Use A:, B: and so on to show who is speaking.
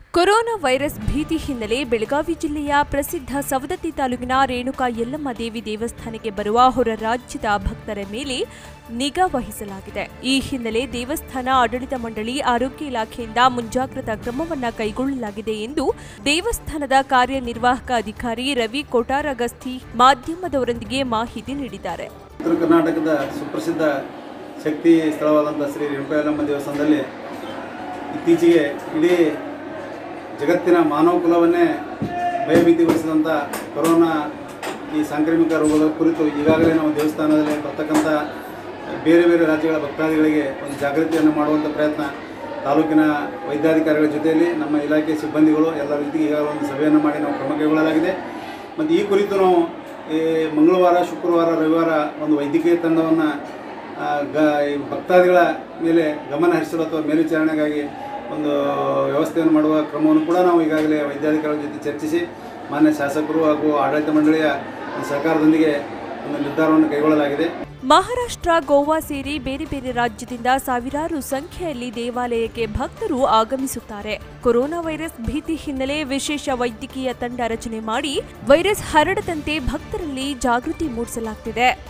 A: corona virus ಭೀತಿ ಹಿನ್ನೆಲೆ ಬೆಳಗಾವಿ ಜಿಲ್ಲೆಯ ಪ್ರಸಿದ್ಧ ಸವದತ್ತಿ ತಾಲೂಕಿನ ರೇಣುಕಾ ಯಲ್ಲಮ್ಮ ದೇವಿ ದೇವಸ್ಥಾನಕ್ಕೆ ಬರುವ ಹೊರ ರಾಜ್ಯದ ಭಕ್ತರ ಮೇಲೆ ನಿಗಾ ವಹಿಸಲಾಗಿದೆ ಈ ಹಿನ್ನೆಲೆ ದೇವಸ್ಥಾನ ಆಡಳಿತ ಮಂಡಳಿ ಆರೋಗ್ಯ ಇಲಾಖೆಯಿಂದ ಮುಂಜಾಗ್ರತಾ ಕ್ರಮವನ್ನ ಕೈಗೊಳ್ಳಲಾಗಿದೆ ಎಂದು ದೇವಸ್ಥಾನದ ಕಾರ್ಯನಿರ್ವಾಹಕ ಅಧಿಕಾರಿ ರವಿ ಕೊಟಾರಗಸ್ತಿ ಮಾಧ್ಯಮದವರೊಂದಿಗೆ ಮಾಹಿತಿ ನೀಡಿದ್ದಾರೆ
B: ಉತ್ತರ ಕರ್ನಾಟಕದ ಸುಪ್ರಸಿದ್ಧ ಶಕ್ತಿ ಸ್ಥಳವಾದಂಥ ಶ್ರೀ ರೇಣುಕಾಯಲಮ್ಮ ದೇವಸ್ಥಾನದಲ್ಲಿ ಇತ್ತೀಚೆಗೆ ಇಡೀ ಜಗತ್ತಿನ ಮಾನವ ಕುಲವನ್ನೇ ಭಯಭೀತಿಗೊಳಿಸಿದಂಥ ಕೊರೋನಾ ಈ ಸಾಂಕ್ರಾಮಿಕ ರೋಗದ ಕುರಿತು ಈಗಾಗಲೇ ನಾವು ದೇವಸ್ಥಾನದಲ್ಲಿ ಬರ್ತಕ್ಕಂಥ ಬೇರೆ ಬೇರೆ ರಾಜ್ಯಗಳ ಭಕ್ತಾದಿಗಳಿಗೆ ಒಂದು ಜಾಗೃತಿಯನ್ನು ಮಾಡುವಂಥ ಪ್ರಯತ್ನ ತಾಲೂಕಿನ ವೈದ್ಯಾಧಿಕಾರಿಗಳ ಜೊತೆಯಲ್ಲಿ ನಮ್ಮ ಇಲಾಖೆ ಸಿಬ್ಬಂದಿಗಳು ಎಲ್ಲ ರೀತಿ ಈಗಾಗಲೇ ಒಂದು ಸಭೆಯನ್ನು ಮಾಡಿ ನಾವು ಕ್ರಮ ಕೈಗೊಳ್ಳಲಾಗಿದೆ ಮತ್ತು ಈ ಕುರಿತು ನಾವು ಈ ಮಂಗಳವಾರ ಶುಕ್ರವಾರ ರವಿವಾರ ಒಂದು ವೈದ್ಯಕೀಯ ತಂಡವನ್ನು ಗ ಈ ಭಕ್ತಾದಿಗಳ ಮೇಲೆ ಗಮನ ಹರಿಸಲು ಅಥವಾ ಮೇಲ್ವಿಚಾರಣೆಗಾಗಿ ಒಂದು ವ್ಯವಸ್ಥೆಯನ್ನು ಮಾಡುವ ಕ್ರಮವನ್ನು ಕೂಡ ನಾವು ಈಗಾಗಲೇ ವೈದ್ಯಾಧಿಕಾರಿಗಳ ಜೊತೆ ಚರ್ಚಿಸಿ ಮಾನ್ಯ ಶಾಸಕರು ಹಾಗೂ ಆಡಳಿತ ಮಂಡಳಿಯ ಒಂದು ಸಹಕಾರದೊಂದಿಗೆ ಒಂದು ನಿರ್ಧಾರವನ್ನು ಕೈಗೊಳ್ಳಲಾಗಿದೆ
A: ಮಹಾರಾಷ್ಟ್ರ ಗೋವಾ ಸೇರಿ ಬೇರೆ ಬೇರೆ ರಾಜ್ಯದಿಂದ ಸಾವಿರಾರು ಸಂಖ್ಯೆಯಲ್ಲಿ ದೇವಾಲಯಕ್ಕೆ ಭಕ್ತರು ಆಗಮಿಸುತ್ತಾರೆ ಕೊರೋನಾ ವೈರಸ್ ಭೀತಿ ಹಿನ್ನೆಲೆ ವಿಶೇಷ ವೈದ್ಯಕೀಯ ತಂಡ ರಚನೆ ಮಾಡಿ ವೈರಸ್ ಹರಡದಂತೆ ಭಕ್ತರಲ್ಲಿ ಜಾಗೃತಿ ಮೂಡಿಸಲಾಗ್ತಿದೆ